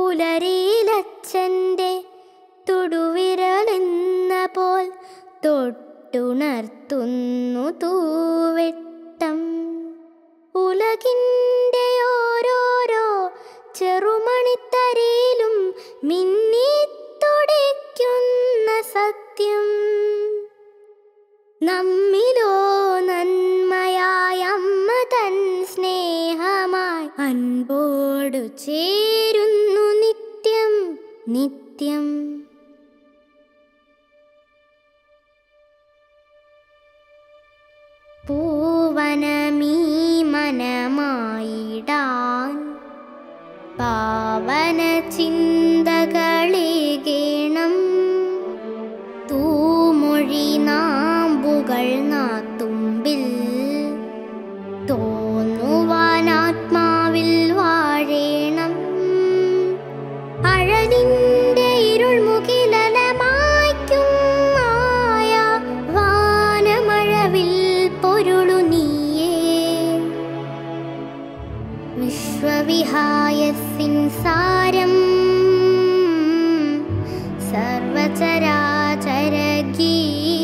പുലരിയിലച്ഛൻ്റെ തുടുവിരലെന്ന പോൽ തൊട്ടുണർത്തുന്നു തൂവെട്ടം ഉലകിൻ്റെ ഓരോരോ ചെറുമണിത്തരയിലും മിന്നിത്തുടിക്കുന്ന സത്യം നമ്മിലോ നന്മയായ അമ്മ തൻ സ്നേഹമായി അൻപോടു ചേരുന്നു നിത്യം നിത്യം പൂവനമീ മനമായിടാൻ പാവന ചിന്തകളേകേണം തൂമൊഴി നാമ്പുകൾ നാത്തുമ്പിൽ തോന്നുവാൻ ആത്മാവിൽ വാഴേണം അഴലിൻ്റെ ഇരുൾ മുകിലലമായ്ക്കും മായ വാനമഴവിൽ പൊരുളു നീയേ വിശ്വവിഹായസിൻ സാരം സർവചരാചര ഗീ